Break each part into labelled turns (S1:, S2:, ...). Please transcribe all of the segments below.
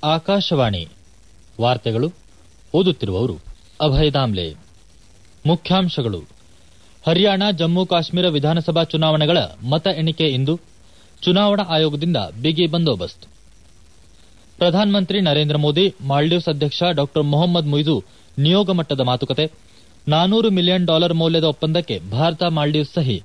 S1: ಆಕಾಶವಾಣಿ ವಾರ್ತೆಗಳು ಓದುತ್ತಿರುವವರು ಅಭಯ ದಾಮ್ಲೆ ಮುಖ್ಯಾಂಶಗಳು ಹರಿಯಾಣ ಜಮ್ಮು ಕಾಶ್ಮೀರ ವಿಧಾನಸಭಾ ಚುನಾವಣೆಗಳ ಮತ ಎಣಿಕೆ ಇಂದು ಚುನಾವಣಾ ಆಯೋಗದಿಂದ ಬಿಗಿ ಬಂದೋಬಸ್ತ್ ಪ್ರಧಾನಮಂತ್ರಿ ನರೇಂದ್ರ ಮೋದಿ ಮಾಲ್ಡೀವ್ಸ್ ಅಧ್ಯಕ್ಷ ಡಾ ಮೊಹಮ್ಮದ್ ಮುಯ್ದು ನಿಯೋಗ ಮಟ್ಟದ ಮಾತುಕತೆ ನಾನೂರು ಮಿಲಿಯನ್ ಡಾಲರ್ ಮೌಲ್ಯದ ಒಪ್ಪಂದಕ್ಕೆ ಭಾರತ ಮಾಲ್ಡೀವ್ಸ್ ಸಹಿ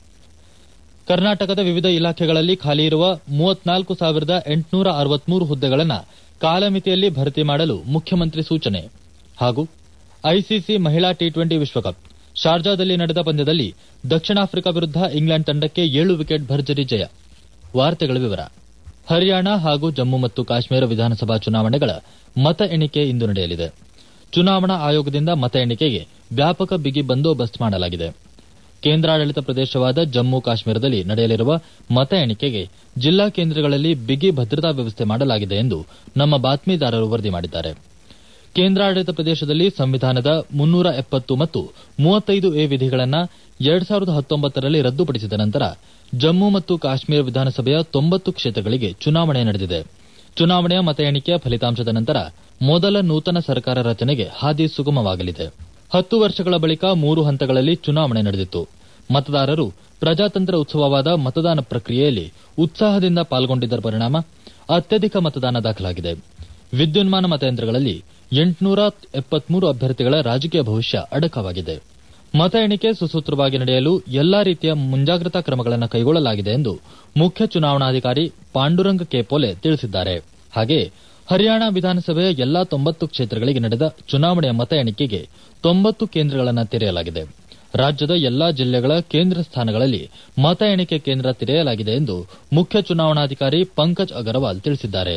S1: ಕರ್ನಾಟಕದ ವಿವಿಧ ಇಲಾಖೆಗಳಲ್ಲಿ ಖಾಲಿ ಇರುವ ಮೂವತ್ನಾಲ್ಕು ಸಾವಿರದ ಎಂಟುನೂರ ಅರವತ್ಮೂರು ಹುದ್ದೆಗಳನ್ನು ಕಾಲಮಿತಿಯಲ್ಲಿ ಭರ್ತಿ ಮಾಡಲು ಮುಖ್ಯಮಂತ್ರಿ ಸೂಚನೆ ಹಾಗೂ ಐಸಿಸಿ ಮಹಿಳಾ ಟಿ ಟ್ವೆಂಟಿ ವಿಶ್ವಕಪ್ ಶಾರ್ಜಾದಲ್ಲಿ ನಡೆದ ಪಂದ್ಯದಲ್ಲಿ ದಕ್ಷಿಣ ಆಫ್ರಿಕಾ ವಿರುದ್ಧ ಇಂಗ್ಲೆಂಡ್ ತಂಡಕ್ಕೆ ಏಳು ವಿಕೆಟ್ ಭರ್ಜರಿ ಜಯ ವಾರ್ತೆಗಳ ವಿವರ ಹರಿಯಾಣ ಹಾಗೂ ಜಮ್ಮು ಮತ್ತು ಕಾಶ್ಮೀರ ವಿಧಾನಸಭಾ ಚುನಾವಣೆಗಳ ಮತ ಎಣಿಕೆ ಇಂದು ನಡೆಯಲಿದೆ ಚುನಾವಣಾ ಆಯೋಗದಿಂದ ಮತ ಎಣಿಕೆಗೆ ವ್ಯಾಪಕ ಬಿಗಿ ಬಂದೋಬಸ್ತ್ ಮಾಡಲಾಗಿದೆ ಕೇಂದ್ರಾಡಳಿತ ಪ್ರದೇಶವಾದ ಜಮ್ಮು ಕಾಶ್ಮೀರದಲ್ಲಿ ನಡೆಯಲಿರುವ ಮತ ಎಣಿಕೆಗೆ ಜಿಲ್ಲಾ ಕೇಂದ್ರಗಳಲ್ಲಿ ಬಿಗಿ ಭದ್ರತಾ ವ್ಯವಸ್ಥೆ ಮಾಡಲಾಗಿದೆ ಎಂದು ನಮ್ಮ ಬಾತ್ಮೀದಾರರು ವರದಿ ಮಾಡಿದ್ದಾರೆ ಕೇಂದ್ರಾಡಳಿತ ಪ್ರದೇಶದಲ್ಲಿ ಸಂವಿಧಾನದ ಮುನ್ನೂರ ಎಪ್ಪತ್ತು ಮತ್ತು ಮೂವತ್ತೈದು ಎ ವಿಧಿಗಳನ್ನು ಎರಡ್ ಸಾವಿರದ ಹತ್ತೊಂಬತ್ತರಲ್ಲಿ ರದ್ದುಪಡಿಸಿದ ನಂತರ ಜಮ್ಮು ಮತ್ತು ಕಾಶ್ಮೀರ ವಿಧಾನಸಭೆಯ ತೊಂಬತ್ತು ಕ್ಷೇತ್ರಗಳಿಗೆ ಚುನಾವಣೆ ನಡೆದಿದೆ ಚುನಾವಣೆಯ ಮತ ಎಣಿಕೆಯ ಫಲಿತಾಂಶದ ನಂತರ ಮೊದಲ ನೂತನ ಸರ್ಕಾರ ರಚನೆಗೆ ಹಾದಿ ಸುಗಮವಾಗಲಿದೆ ಹತ್ತು ವರ್ಷಗಳ ಬಳಿಕ ಮೂರು ಹಂತಗಳಲ್ಲಿ ಚುನಾವಣೆ ನಡೆದಿತ್ತು ಮತದಾರರು ಪ್ರಜಾತಂತ್ರ ಉತ್ಸವವಾದ ಮತದಾನ ಪ್ರಕ್ರಿಯೆಯಲ್ಲಿ ಉತ್ಸಾಹದಿಂದ ಪಾಲ್ಗೊಂಡಿದ್ದರ ಪರಿಣಾಮ ಅತ್ಯಧಿಕ ಮತದಾನ ದಾಖಲಾಗಿದೆ ವಿದ್ಯುನ್ಮಾನ ಮತಯಂತ್ರಗಳಲ್ಲಿ ಎಂಟುನೂರ ಎಪ್ಪತ್ಮೂರು ಅಭ್ಯರ್ಥಿಗಳ ರಾಜಕೀಯ ಭವಿಷ್ಯ ಅಡಕವಾಗಿದೆ ಮತ ಎಣಿಕೆ ಸುಸೂತ್ರವಾಗಿ ನಡೆಯಲು ಎಲ್ಲಾ ರೀತಿಯ ಮುಂಜಾಗ್ರತಾ ಕ್ರಮಗಳನ್ನು ಕೈಗೊಳ್ಳಲಾಗಿದೆ ಎಂದು ಮುಖ್ಯ ಚುನಾವಣಾಧಿಕಾರಿ ಪಾಂಡುರಂಗ ಕೆಪೋಲೆ ತಿಳಿಸಿದ್ದಾರೆ ಹಾಗೆಯೇ ಹರಿಯಾಣ ವಿಧಾನಸಭೆಯ ಎಲ್ಲಾ ತೊಂಬತ್ತು ಕ್ಷೇತ್ರಗಳಿಗೆ ನಡೆದ ಚುನಾವಣೆಯ ಮತ ಎಣಿಕೆಗೆ ತೊಂಬತ್ತು ಕೇಂದ್ರಗಳನ್ನು ತೆರೆಯಲಾಗಿದೆ ರಾಜ್ಯದ ಎಲ್ಲಾ ಜಿಲ್ಲೆಗಳ ಕೇಂದ್ರ ಸ್ಥಾನಗಳಲ್ಲಿ ಮತ ಎಣಿಕೆ ಕೇಂದ್ರ ತೆರೆಯಲಾಗಿದೆ ಎಂದು ಮುಖ್ಯ ಚುನಾವಣಾಧಿಕಾರಿ ಪಂಕಜ್ ಅಗರವಾಲ್ ತಿಳಿಸಿದ್ದಾರೆ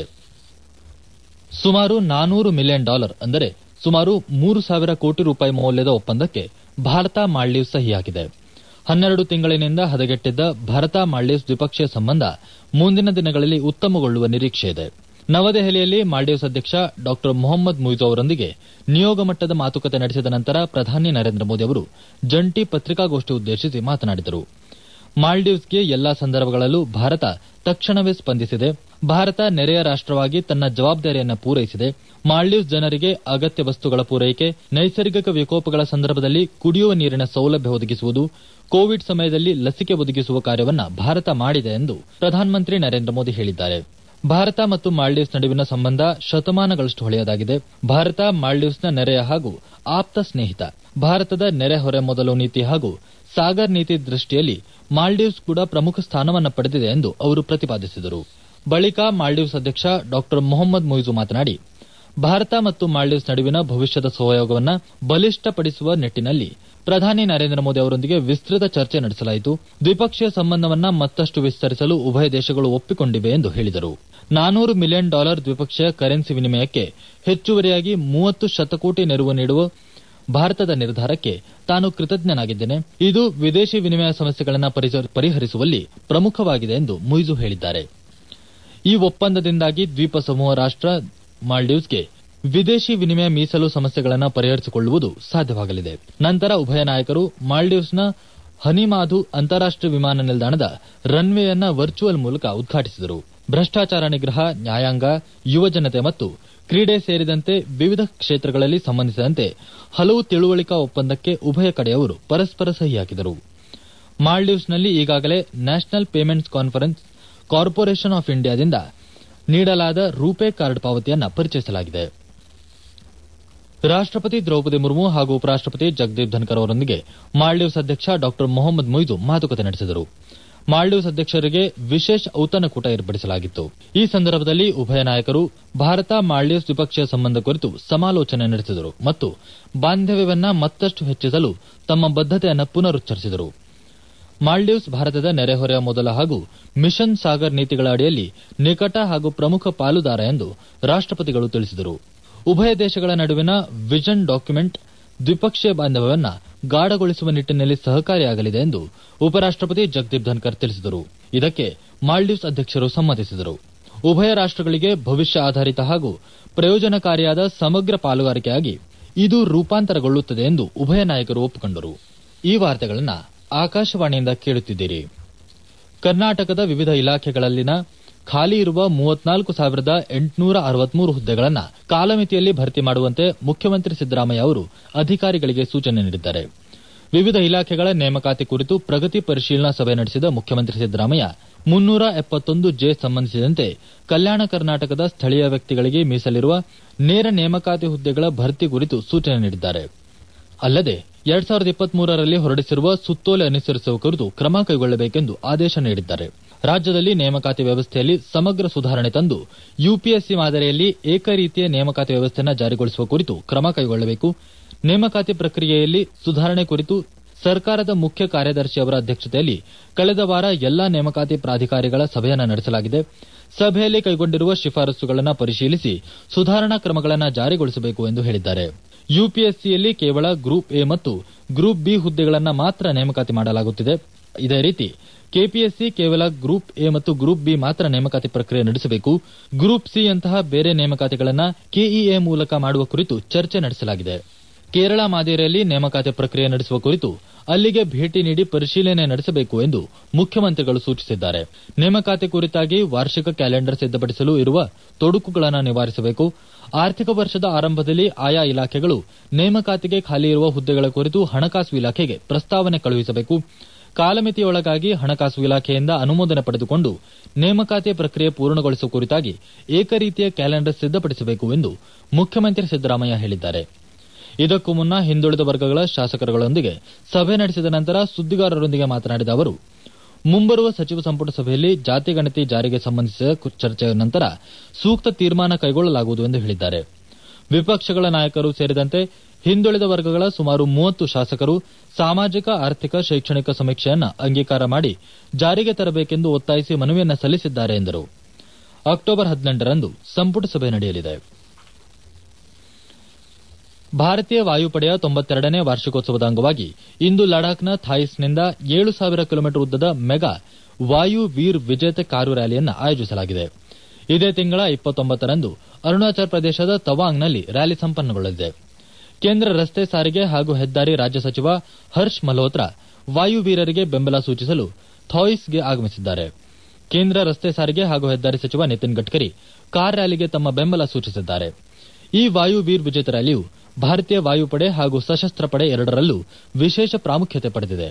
S1: ಸುಮಾರು ನಾನೂರು ಮಿಲಿಯನ್ ಡಾಲರ್ ಅಂದರೆ ಸುಮಾರು ಮೂರು ಸಾವಿರ ಕೋಟಿ ರೂಪಾಯಿ ಮೌಲ್ಯದ ಒಪ್ಪಂದಕ್ಕೆ ಭಾರತ ಮಾಲ್ಡೀವ್ಸ್ ಸಹಿ ಹಾಕಿದೆ ಹನ್ನೆರಡು ತಿಂಗಳಿನಿಂದ ಹದಗೆಟ್ಟಿದ್ದ ಭಾರತ ಮಾಲ್ಡೀವ್ಸ್ ದ್ವಿಪಕ್ಷೀಯ ಸಂಬಂಧ ಮುಂದಿನ ದಿನಗಳಲ್ಲಿ ಉತ್ತಮಗೊಳ್ಳುವ ನಿರೀಕ್ಷೆಯಿದೆ ನವದೆಹಲಿಯಲ್ಲಿ ಮಾಲ್ಡೀವ್ಸ್ ಅಧ್ಯಕ್ಷ ಡಾ ಮೊಹಮ್ಮದ್ ಮುಯ್ಜು ಅವರೊಂದಿಗೆ ನಿಯೋಗ ಮಟ್ಟದ ಮಾತುಕತೆ ನಡೆಸಿದ ನಂತರ ಪ್ರಧಾನಿ ನರೇಂದ್ರ ಮೋದಿ ಅವರು ಜಂಟಿ ಪತ್ರಿಕಾಗೋಷ್ಠಿ ಉದ್ದೇಶಿಸಿ ಮಾತನಾಡಿದರು ಮಾಲ್ಡೀವ್ಸ್ಗೆ ಎಲ್ಲಾ ಸಂದರ್ಭಗಳಲ್ಲೂ ಭಾರತ ತಕ್ಷಣವೇ ಸ್ಪಂದಿಸಿದೆ ಭಾರತ ನೆರೆಯ ರಾಷ್ಟವಾಗಿ ತನ್ನ ಜವಾಬ್ದಾರಿಯನ್ನು ಪೂರೈಸಿದೆ ಮಾಲ್ಡೀವ್ಸ್ ಜನರಿಗೆ ಅಗತ್ಯ ವಸ್ತುಗಳ ಪೂರೈಕೆ ನೈಸರ್ಗಿಕ ವಿಕೋಪಗಳ ಸಂದರ್ಭದಲ್ಲಿ ಕುಡಿಯುವ ನೀರಿನ ಸೌಲಭ್ಯ ಒದಗಿಸುವುದು ಕೋವಿಡ್ ಸಮಯದಲ್ಲಿ ಲಸಿಕೆ ಒದಗಿಸುವ ಕಾರ್ಯವನ್ನ ಭಾರತ ಮಾಡಿದೆ ಎಂದು ಪ್ರಧಾನಮಂತ್ರಿ ನರೇಂದ್ರ ಮೋದಿ ಹೇಳಿದ್ದಾರೆ ಭಾರತ ಮತ್ತು ಮಾಲ್ಡೀವ್ಸ್ ನಡುವಿನ ಸಂಬಂಧ ಶತಮಾನಗಳಷ್ಟು ಹಳೆಯದಾಗಿದೆ ಭಾರತ ಮಾಲ್ಡೀವ್ಸ್ನ ನೆರೆಯ ಹಾಗೂ ಆಪ್ತ ಸ್ನೇಹಿತ ಭಾರತದ ನೆರೆಹೊರೆ ಮೊದಲು ನೀತಿ ಹಾಗೂ ಸಾಗರ್ ನೀತಿ ದೃಷ್ಟಿಯಲ್ಲಿ ಮಾಲ್ಡೀವ್ಸ್ ಕೂಡ ಪ್ರಮುಖ ಸ್ಥಾನವನ್ನು ಪಡೆದಿದೆ ಎಂದು ಅವರು ಪ್ರತಿಪಾದಿಸಿದರು ಬಳಿಕ ಮಾಲ್ಡೀವ್ಸ್ ಅಧ್ಯಕ್ಷ ಡಾ ಮೊಹಮ್ಮದ್ ಮುಯ್ಜು ಮಾತನಾಡಿ ಭಾರತ ಮತ್ತು ಮಾಲ್ಡೀವ್ಸ್ ನಡುವಿನ ಭವಿಷ್ಯದ ಸಹಯೋಗವನ್ನು ಬಲಿಷ್ಠಪಡಿಸುವ ನಿಟ್ಟಿನಲ್ಲಿ ಪ್ರಧಾನಿ ನರೇಂದ್ರ ಮೋದಿ ಅವರೊಂದಿಗೆ ವಿಸ್ತೃತ ಚರ್ಚೆ ನಡೆಸಲಾಯಿತು ದ್ವಿಪಕ್ಷೀಯ ಸಂಬಂಧವನ್ನು ಮತ್ತಷ್ಟು ವಿಸ್ತರಿಸಲು ಉಭಯ ದೇಶಗಳು ಒಪ್ಪಿಕೊಂಡಿವೆ ಎಂದು ಹೇಳಿದರು ನಾನೂರು ಮಿಲಿಯನ್ ಡಾಲರ್ ದ್ವಿಪಕ್ಷೀಯ ಕರೆನ್ಸಿ ವಿನಿಮಯಕ್ಕೆ ಹೆಚ್ಚುವರಿಯಾಗಿ ಮೂವತ್ತು ಶತಕೋಟಿ ನೆರವು ನೀಡುವ ಭಾರತದ ನಿರ್ಧಾರಕ್ಕೆ ತಾನು ಕೃತಜ್ಞನಾಗಿದ್ದೇನೆ ಇದು ವಿದೇಶಿ ವಿನಿಮಯ ಸಮಸ್ಯೆಗಳನ್ನು ಪರಿಹರಿಸುವಲ್ಲಿ ಪ್ರಮುಖವಾಗಿದೆ ಎಂದು ಮುಯ್ಜು ಹೇಳಿದ್ದಾರೆ ಈ ಒಪ್ಪಂದದಿಂದಾಗಿ ದ್ವೀಪ ಸಮೂಹ ರಾಷ್ಟ ಮಾಲ್ಡೀವ್ಸ್ಗೆ ವಿದೇಶಿ ವಿನಿಮಯ ಮೀಸಲು ಸಮಸ್ಯೆಗಳನ್ನು ಪರಿಹರಿಸಿಕೊಳ್ಳುವುದು ಸಾಧ್ಯವಾಗಲಿದೆ ನಂತರ ಉಭಯ ನಾಯಕರು ಮಾಲ್ಡೀವ್ಸ್ನ ಹನಿಮಾಧು ಅಂತಾರಾಷ್ಟೀಯ ವಿಮಾನ ನಿಲ್ದಾಣದ ರನ್ವೇಯನ್ನ ವರ್ಚುವಲ್ ಮೂಲಕ ಉದ್ಘಾಟಿಸಿದರು ಭ್ರಷ್ಟಾಚಾರ ನಿಗ್ರಹ ನ್ಯಾಯಾಂಗ ಯುವಜನತೆ ಮತ್ತು ಕ್ರೀಡೆ ಸೇರಿದಂತೆ ವಿವಿಧ ಕ್ಷೇತ್ರಗಳಲ್ಲಿ ಸಂಬಂಧಿಸಿದಂತೆ ಹಲವು ತಿಳುವಳಿಕಾ ಒಪ್ಪಂದಕ್ಕೆ ಉಭಯ ಕಡೆಯವರು ಪರಸ್ಪರ ಸಹಿ ಹಾಕಿದರು ಮಾಲ್ಡೀವ್ಸ್ನಲ್ಲಿ ಈಗಾಗಲೇ national payments conference corporation of ಇಂಡಿಯಾದಿಂದ ನೀಡಲಾದ ರೂಪೇ ಕಾರ್ಡ್ ಪಾವತಿಯನ್ನು ಪರಿಚಯಿಸಲಾಗಿದೆ ರಾಷ್ಟಪತಿ ದ್ರೌಪದಿ ಮುರ್ಮು ಹಾಗೂ ಉಪರಾಷ್ಟಪತಿ ಜಗದೀಪ್ ಧನ್ಕರ್ ಅವರೊಂದಿಗೆ ಮಾಲ್ಡೀವ್ಸ್ ಅಧ್ಯಕ್ಷ ಡಾ ಮೊಹಮ್ಮದ್ ಮೊಯ್ದು ಮಾತುಕತೆ ನಡೆಸಿದರು ಮಾಲ್ಡೀವ್ಸ್ ಅಧ್ಯಕ್ಷರಿಗೆ ವಿಶೇಷ ಔತಣಕೂಟ ಏರ್ಪಡಿಸಲಾಗಿತ್ತು ಈ ಸಂದರ್ಭದಲ್ಲಿ ಉಭಯ ನಾಯಕರು ಭಾರತ ಮಾಲ್ಡೀವ್ಸ್ ದ್ವಿಪಕ್ಷೀಯ ಸಂಬಂಧ ಕುರಿತು ಸಮಾಲೋಚನೆ ನಡೆಸಿದರು ಮತ್ತು ಬಾಂಧವ್ಯವನ್ನ ಮತ್ತಷ್ಟು ಹೆಚ್ಚಿಸಲು ತಮ್ಮ ಬದ್ದತೆಯನ್ನು ಪುನರುಚ್ಚರಿಸಿದರು ಮಾಲ್ಡೀವ್ಸ್ ಭಾರತದ ನೆರೆಹೊರೆಯ ಮೊದಲ ಹಾಗೂ ಮಿಷನ್ ಸಾಗರ್ ನೀತಿಗಳ ಅಡಿಯಲ್ಲಿ ನಿಕಟ ಹಾಗೂ ಪ್ರಮುಖ ಪಾಲುದಾರ ಎಂದು ರಾಷ್ಟಪತಿಗಳು ತಿಳಿಸಿದರು ಉಭಯ ದೇಶಗಳ ನಡುವಿನ ವಿಷನ್ ಡಾಕ್ಯುಮೆಂಟ್ ದ್ವಿಪಕ್ಷೀಯ ಬಾಂಧವ್ಯವನ್ನ ಗಾಢಗೊಳಿಸುವ ನಿಟ್ಟಿನಲ್ಲಿ ಸಹಕಾರಿಯಾಗಲಿದೆ ಎಂದು ಉಪರಾಷ್ಟಪತಿ ಜಗದೀಪ್ ಧನ್ಕರ್ ತಿಳಿಸಿದರು ಇದಕ್ಕೆ ಮಾಲ್ಡೀವ್ಸ್ ಅಧ್ಯಕ್ಷರು ಸಮ್ಮತಿಸಿದರು ಉಭಯ ರಾಷ್ಟಗಳಿಗೆ ಭವಿಷ್ಯ ಆಧಾರಿತ ಹಾಗೂ ಪ್ರಯೋಜನಕಾರಿಯಾದ ಸಮಗ್ರ ಪಾಲುಗಾರಿಕೆಯಾಗಿ ಇದು ರೂಪಾಂತರಗೊಳ್ಳುತ್ತದೆ ಎಂದು ಉಭಯ ನಾಯಕರು ಒಪ್ಪಿಕೊಂಡರು ಈ ವಾರ್ತೆಗಳನ್ನು ಆಕಾಶವಾಣಿಯಿಂದ ಕೇಳುತ್ತಿದ್ದೀರಿ ಕರ್ನಾಟಕದ ವಿವಿಧ ಇಲಾಖೆಗಳಲ್ಲಿನ ಖಾಲಿ ಇರುವ ಮೂವತ್ನಾಲ್ಕು ಸಾವಿರದ ಎಂಟುನೂರ ಅರವತ್ಮೂರು ಹುದ್ದೆಗಳನ್ನು ಕಾಲಮಿತಿಯಲ್ಲಿ ಭರ್ತಿ ಮಾಡುವಂತೆ ಮುಖ್ಯಮಂತ್ರಿ ಸಿದ್ದರಾಮಯ್ಯ ಅವರು ಅಧಿಕಾರಿಗಳಿಗೆ ಸೂಚನೆ ನೀಡಿದ್ದಾರೆ ವಿವಿಧ ಇಲಾಖೆಗಳ ನೇಮಕಾತಿ ಕುರಿತು ಪ್ರಗತಿ ಪರಿಶೀಲನಾ ಸಭೆ ನಡೆಸಿದ ಮುಖ್ಯಮಂತ್ರಿ ಸಿದ್ದರಾಮಯ್ಯ ಮುನ್ನೂರ ಎಪ್ಪತ್ತೊಂದು ಜೆ ಸಂಬಂಧಿಸಿದಂತೆ ಕಲ್ಯಾಣ ಕರ್ನಾಟಕದ ಸ್ಥಳೀಯ ವ್ಯಕ್ತಿಗಳಿಗೆ ಮೀಸಲಿರುವ ನೇರ ನೇಮಕಾತಿ ಹುದ್ದೆಗಳ ಭರ್ತಿ ಕುರಿತು ಸೂಚನೆ ನೀಡಿದ್ದಾರೆ ಅಲ್ಲದೆ ಎರಡ್ ಸಾವಿರದ ಇಪ್ಪತ್ಮೂರರಲ್ಲಿ ಹೊರಡಿಸಿರುವ ಸುತ್ತೋಲೆ ಅನುಸರಿಸುವ ಕುರಿತು ಕ್ರಮ ಕೈಗೊಳ್ಳಬೇಕೆಂದು ಆದೇಶ ನೀಡಿದ್ದಾರೆ ರಾಜ್ಯದಲ್ಲಿ ನೇಮಕಾತಿ ವ್ಯವಸ್ಥೆಯಲ್ಲಿ ಸಮಗ್ರ ಸುಧಾರಣೆ ತಂದು ಯುಪಿಎಸ್ಸಿ ಮಾದರಿಯಲ್ಲಿ ಏಕರೀತಿಯ ನೇಮಕಾತಿ ವ್ಯವಸ್ಥೆಯನ್ನು ಜಾರಿಗೊಳಿಸುವ ಕುರಿತು ಕ್ರಮ ಕೈಗೊಳ್ಳಬೇಕು ನೇಮಕಾತಿ ಪ್ರಕ್ರಿಯೆಯಲ್ಲಿ ಸುಧಾರಣೆ ಕುರಿತು ಸರ್ಕಾರದ ಮುಖ್ಯ ಕಾರ್ಯದರ್ಶಿ ಅವರ ಅಧ್ಯಕ್ಷತೆಯಲ್ಲಿ ಕಳೆದ ವಾರ ಎಲ್ಲಾ ನೇಮಕಾತಿ ಪ್ರಾಧಿಕಾರಿಗಳ ಸಭೆಯನ್ನು ನಡೆಸಲಾಗಿದೆ ಸಭೆಯಲ್ಲಿ ಕೈಗೊಂಡಿರುವ ಶಿಫಾರಸುಗಳನ್ನು ಪರಿಶೀಲಿಸಿ ಸುಧಾರಣಾ ಕ್ರಮಗಳನ್ನು ಜಾರಿಗೊಳಿಸಬೇಕು ಎಂದು ಹೇಳಿದ್ದಾರೆ ಯುಪಿಎಸ್ಸಿಯಲ್ಲಿ ಕೇವಲ ಗ್ರೂಪ್ ಎ ಮತ್ತು ಗ್ರೂಪ್ ಬಿ ಹುದ್ದೆಗಳನ್ನು ಮಾತ್ರ ನೇಮಕಾತಿ ಮಾಡಲಾಗುತ್ತಿದೆ ಇದೇ ರೀತಿ ಕೆಪಿಎಸ್ಸಿ ಕೇವಲ ಗ್ರೂಪ್ ಎ ಮತ್ತು ಗ್ರೂಪ್ ಬಿ ಮಾತ್ರ ನೇಮಕಾತಿ ಪ್ರಕ್ರಿಯೆ ನಡೆಸಬೇಕು ಗ್ರೂಪ್ ಸಿ ಯಂತಹ ಬೇರೆ ನೇಮಕಾತಿಗಳನ್ನು ಕೆಇಎ ಮೂಲಕ ಮಾಡುವ ಕುರಿತು ಚರ್ಚೆ ನಡೆಸಲಾಗಿದೆ ಕೇರಳ ಮಾದರಿಯಲ್ಲಿ ನೇಮಕಾತಿ ಪ್ರಕ್ರಿಯೆ ನಡೆಸುವ ಕುರಿತು ಅಲ್ಲಿಗೆ ಭೇಟಿ ನೀಡಿ ಪರಿಶೀಲನೆ ನಡೆಸಬೇಕು ಎಂದು ಮುಖ್ಯಮಂತ್ರಿಗಳು ಸೂಚಿಸಿದ್ದಾರೆ ನೇಮಕಾತಿ ಕುರಿತಾಗಿ ವಾರ್ಷಿಕ ಕ್ಯಾಲೆಂಡರ್ ಸಿದ್ದಪಡಿಸಲು ಇರುವ ತೊಡಕುಗಳನ್ನು ನಿವಾರಿಸಬೇಕು ಆರ್ಥಿಕ ವರ್ಷದ ಆರಂಭದಲ್ಲಿ ಆಯಾ ಇಲಾಖೆಗಳು ನೇಮಕಾತಿಗೆ ಖಾಲಿ ಇರುವ ಹುದ್ದೆಗಳ ಕುರಿತು ಹಣಕಾಸು ಇಲಾಖೆಗೆ ಪ್ರಸ್ತಾವನೆ ಕಳುಹಿಸಬೇಕು ಕಾಲಮಿತಿಯೊಳಗಾಗಿ ಹಣಕಾಸು ಇಲಾಖೆಯಿಂದ ಅನುಮೋದನೆ ಪಡೆದುಕೊಂಡು ನೇಮಕಾತಿ ಪ್ರಕ್ರಿಯೆ ಪೂರ್ಣಗೊಳಿಸುವ ಕುರಿತಾಗಿ ಏಕರೀತಿಯ ಕ್ಯಾಲೆಂಡರ್ ಸಿದ್ದಪಡಿಸಬೇಕು ಎಂದು ಮುಖ್ಯಮಂತ್ರಿ ಸಿದ್ದರಾಮಯ್ಯ ಹೇಳಿದ್ದಾರೆ ಇದಕ್ಕೂ ಮುನ್ನ ಹಿಂದುಳಿದ ವರ್ಗಗಳ ಶಾಸಕರುಗಳೊಂದಿಗೆ ಸಭೆ ನಡೆಸಿದ ನಂತರ ಸುದ್ದಿಗಾರರೊಂದಿಗೆ ಮಾತನಾಡಿದ ಅವರು ಮುಂಬರುವ ಸಚಿವ ಸಂಪುಟ ಸಭೆಯಲ್ಲಿ ಜಾತಿ ಗಣತಿ ಜಾರಿಗೆ ಸಂಬಂಧಿಸಿದ ಚರ್ಚೆಯ ನಂತರ ಸೂಕ್ತ ತೀರ್ಮಾನ ಕೈಗೊಳ್ಳಲಾಗುವುದು ಎಂದು ಹೇಳಿದ್ದಾರೆ ವಿಪಕ್ಷಗಳ ನಾಯಕರು ಸೇರಿದಂತೆ ಹಿಂದುಳಿದ ವರ್ಗಗಳ ಸುಮಾರು ಮೂವತ್ತು ಶಾಸಕರು ಸಾಮಾಜಿಕ ಆರ್ಥಿಕ ಶೈಕ್ಷಣಿಕ ಸಮೀಕ್ಷೆಯನ್ನು ಅಂಗೀಕಾರ ಮಾಡಿ ಜಾರಿಗೆ ತರಬೇಕೆಂದು ಒತ್ತಾಯಿಸಿ ಮನವಿಯನ್ನು ಸಲ್ಲಿಸಿದ್ದಾರೆ ಎಂದರು ಅಕ್ಟೋಬರ್ ಹದಿನೆಂಟರಂದು ಸಂಪುಟ ಸಭೆ ನಡೆಯಲಿದೆ ಭಾರತೀಯ ವಾಯುಪಡೆಯ ತೊಂಬತ್ತೆರಡನೇ ವಾರ್ಷಿಕೋತ್ಸವದ ಅಂಗವಾಗಿ ಇಂದು ಲಡಾಖ್ನ ಥಾಯಿಸ್ನಿಂದ ಏಳು ಸಾವಿರ ಕಿಲೋಮೀಟರ್ ಉದ್ದದ ಮೆಗಾ ವಾಯು ವೀರ್ ವಿಜೇತ ಕಾರು ರ್ಯಾಲಿಯನ್ನು ಆಯೋಜಿಸಲಾಗಿದೆ ಇದೇ ತಿಂಗಳ ಇಪ್ಪತ್ತೊಂಬತ್ತರಂದು ಅರುಣಾಚಲ ಪ್ರದೇಶದ ತವಾಂಗ್ನಲ್ಲಿ ರ್ಯಾಲಿ ಸಂಪನ್ನಗೊಳ್ಳಲಿದೆ ಕೇಂದ್ರ ರಸ್ತೆ ಸಾರಿಗೆ ಹಾಗೂ ಹೆದ್ದಾರಿ ರಾಜ್ಯ ಸಚಿವ ಹರ್ಷ್ ಮಲ್ಹೋತ್ರಾ ವಾಯು ವೀರರಿಗೆ ಬೆಂಬಲ ಸೂಚಿಸಲು ಥಾಯಿಸ್ಗೆ ಆಗಮಿಸಿದ್ದಾರೆ ಕೇಂದ್ರ ರಸ್ತೆ ಸಾರಿಗೆ ಹಾಗೂ ಹೆದ್ದಾರಿ ಸಚಿವ ನಿತಿನ್ ಗಡ್ಕರಿ ಕಾರ್ ರ್ಯಾಲಿಗೆ ತಮ್ಮ ಬೆಂಬಲ ಸೂಚಿಸಿದ್ದಾರೆ ಈ ವಾಯು ವೀರ್ ವಿಜೇತ ರ್ಯಾಲಿಯು ಭಾರತೀಯ ವಾಯುಪಡೆ ಹಾಗೂ ಸಶಸ್ತ್ರ ಪಡೆ ಎರಡರಲ್ಲೂ ವಿಶೇಷ ಪ್ರಾಮುಖ್ಯತೆ ಪಡೆದಿದೆ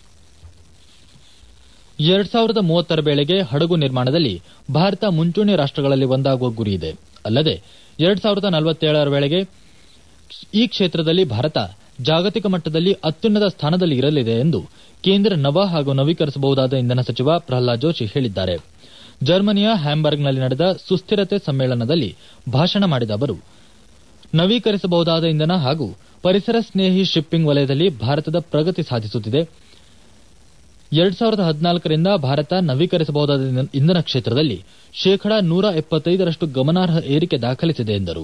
S1: ಎರಡ್ ಸಾವಿರದ ಮೂವತ್ತರ ವೇಳೆಗೆ ಹಡಗು ನಿರ್ಮಾಣದಲ್ಲಿ ಭಾರತ ಮುಂಚೂಣಿ ರಾಷ್ಟಗಳಲ್ಲಿ ಒಂದಾಗುವ ಗುರಿ ಇದೆ ಅಲ್ಲದೆ ಎರಡ್ ಸಾವಿರದ ನಲವತ್ತೇಳರ ವೇಳೆಗೆ ಈ ಕ್ಷೇತ್ರದಲ್ಲಿ ಭಾರತ ಜಾಗತಿಕ ಮಟ್ಟದಲ್ಲಿ ಅತ್ಯುನ್ನತ ಸ್ಥಾನದಲ್ಲಿ ಇರಲಿದೆ ಎಂದು ಕೇಂದ್ರ ನವ ಹಾಗೂ ನವೀಕರಿಸಬಹುದಾದ ಇಂಧನ ಸಚಿವ ಪ್ರಹ್ಲಾದ್ ಜೋಶಿ ಹೇಳಿದ್ದಾರೆ ಜರ್ಮನಿಯ ಹ್ಯಾಂಬರ್ಗ್ನಲ್ಲಿ ನಡೆದ ಸುಸ್ಥಿರತೆ ಸಮ್ಮೇಳನದಲ್ಲಿ ಭಾಷಣ ಮಾಡಿದ ಅವರು ನವೀಕರಿಸಬಹುದಾದ ಇಂಧನ ಹಾಗೂ ಪರಿಸರ ಸ್ನೇಹಿ ಶಿಪ್ಪಿಂಗ್ ವಲಯದಲ್ಲಿ ಭಾರತದ ಪ್ರಗತಿ ಸಾಧಿಸುತ್ತಿದೆ ಎರಡ್ ಸಾವಿರದ ಹದಿನಾಲ್ಕರಿಂದ ಭಾರತ ನವೀಕರಿಸಬಹುದಾದ ಇಂಧನ ಕ್ಷೇತ್ರದಲ್ಲಿ ಶೇಕಡಾ ನೂರ ಎಪ್ಪತ್ತೈದರಷ್ಟು ಗಮನಾರ್ಹ ಏರಿಕೆ ದಾಖಲಿಸಿದೆ ಎಂದರು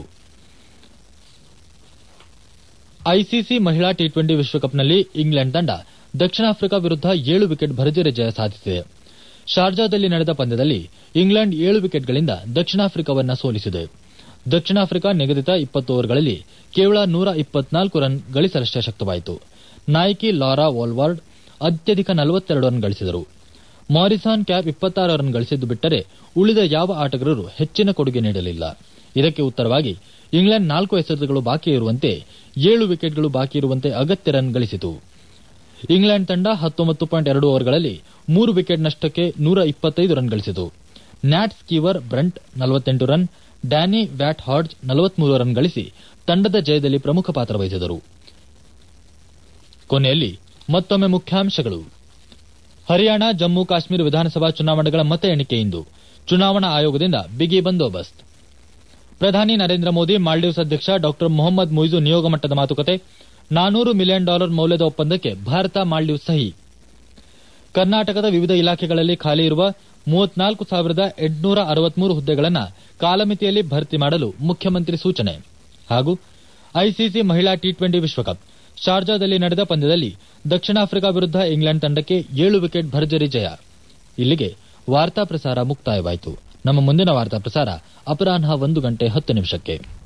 S1: ಐಸಿಸಿ ಮಹಿಳಾ ಟಿ ಟ್ವೆಂಟಿ ವಿಶ್ವಕಪ್ನಲ್ಲಿ ಇಂಗ್ಲೆಂಡ್ ತಂಡ ದಕ್ಷಿಣ ಆಫ್ರಿಕಾ ವಿರುದ್ಧ ಏಳು ವಿಕೆಟ್ ಭರ್ಜರಿ ಜಯ ಸಾಧಿಸಿದೆ ಶಾರ್ಜಾದಲ್ಲಿ ನಡೆದ ಪಂದ್ಯದಲ್ಲಿ ಇಂಗ್ಲೆಂಡ್ ಏಳು ವಿಕೆಟ್ಗಳಿಂದ ದಕ್ಷಿಣ ಆಫ್ರಿಕಾವನ್ನು ಸೋಲಿಸಿದೆ ದಕ್ಷಿಣ ಆಫ್ರಿಕಾ ನಿಗದಿತ ಇಪ್ಪತ್ತು ಓವರ್ಗಳಲ್ಲಿ ಕೇವಲ ನೂರ ಇಪ್ಪತ್ನಾಲ್ಕು ರನ್ ಗಳಿಸಲಷ್ಟೇ ಶಕ್ತವಾಯಿತು ನಾಯಕಿ ಲಾರಾ ವೋಲ್ವಾರ್ಡ್ ಅತ್ಯಧಿಕ ನಲವತ್ತೆರಡು ರನ್ ಗಳಿಸಿದರು ಮಾರಿಸಾನ್ ಕ್ಯಾಪ್ ಇಪ್ಪತ್ತಾರು ರನ್ ಗಳಿಸಿದ್ದು ಬಿಟ್ಟರೆ ಉಳಿದ ಯಾವ ಆಟಗಾರರು ಹೆಚ್ಚಿನ ಕೊಡುಗೆ ನೀಡಲಿಲ್ಲ ಇದಕ್ಕೆ ಉತ್ತರವಾಗಿ ಇಂಗ್ಲೆಂಡ್ ನಾಲ್ಕು ಎಸೆತಗಳು ಬಾಕಿ ಇರುವಂತೆ ಏಳು ವಿಕೆಟ್ಗಳು ಬಾಕಿ ಇರುವಂತೆ ಅಗತ್ಯ ರನ್ ಗಳಿಸಿತು ಇಂಗ್ಲೆಂಡ್ ತಂಡ ಹತ್ತೊಂಬತ್ತು ಪಾಯಿಂಟ್ ಎರಡು ಓವರ್ಗಳಲ್ಲಿ ಮೂರು ವಿಕೆಟ್ ನಷ್ಟಕ್ಕೆ ನೂರ ಇಪ್ಪತ್ತೈದು ರನ್ ಗಳಿಸಿತು ನ್ಯಾಟ್ ಸ್ಕೀವರ್ ಬ್ರಂಟ್ ನಲವತ್ತೆಂಟು ರನ್ ಡ್ಯಾನಿ ವ್ಯಾಟ್ ಹಾರ್ಡ್ಜ್ ನಲವತ್ಮೂರು ರನ್ ಗಳಿಸಿ ತಂಡದ ಜಯದಲ್ಲಿ ಪ್ರಮುಖ ಪಾತ್ರ ವಹಿಸಿದರು ಕೊನೆಯಲ್ಲಿ ಮತ್ತೊಮ್ಮೆ ಮುಖ್ಯಾಂಶಗಳು ಹರಿಯಾಣ ಜಮ್ಮು ಕಾಶ್ಮೀರ ವಿಧಾನಸಭಾ ಚುನಾವಣೆಗಳ ಮತ ಎಣಿಕೆ ಇಂದು ಚುನಾವಣಾ ಆಯೋಗದಿಂದ ಬಿಗಿ ಬಂದೋಬಸ್ತ್ ಪ್ರಧಾನಿ ನರೇಂದ್ರ ಮೋದಿ ಮಾಲ್ಡೀವ್ಸ್ ಅಧ್ಯಕ್ಷ ಡಾ ಮೊಹಮ್ಮದ್ ಮುಯ್ಜು ನಿಯೋಗ ಮಟ್ಟದ ಮಾತುಕತೆ ನಾನೂರು ಮಿಲಿಯನ್ ಡಾಲರ್ ಮೌಲ್ಯದ ಒಪ್ಪಂದಕ್ಕೆ ಭಾರತ ಮಾಲ್ಡೀವ್ಸ್ ಸಹಿ ಕರ್ನಾಟಕದ ವಿವಿಧ ಇಲಾಖೆಗಳಲ್ಲಿ ಖಾಲಿ ಇರುವ ಮೂವತ್ನಾಲ್ಕು ಸಾವಿರದ ಎಂಟುನೂರ ಅರವತ್ಮೂರು ಹುದ್ದೆಗಳನ್ನು ಕಾಲಮಿತಿಯಲ್ಲಿ ಭರ್ತಿ ಮಾಡಲು ಮುಖ್ಯಮಂತ್ರಿ ಸೂಚನೆ ಹಾಗೂ ಐಸಿಸಿ ಮಹಿಳಾ ಟಿ ಟ್ವೆಂಟಿ ವಿಶ್ವಕಪ್ ಶಾರ್ಜಾದಲ್ಲಿ ನಡೆದ ಪಂದ್ಯದಲ್ಲಿ ದಕ್ಷಿಣ ಆಫ್ರಿಕಾ ವಿರುದ್ಧ ಇಂಗ್ಲೆಂಡ್ ತಂಡಕ್ಕೆ ಏಳು ವಿಕೆಟ್ ಭರ್ಜರಿ ಜಯ ಇಲ್ಲಿಗೆ ವಾರ್ತಾ ಪ್ರಸಾರ ಮುಕ್ತಾಯವಾಯಿತು ನಮ್ಮ ಮುಂದಿನ ವಾರ್ತಾ ಪ್ರಸಾರ ಅಪರಾಹ್ನ ಒಂದು ಗಂಟೆ ಹತ್ತು ನಿಮಿಷಕ್ಕೆ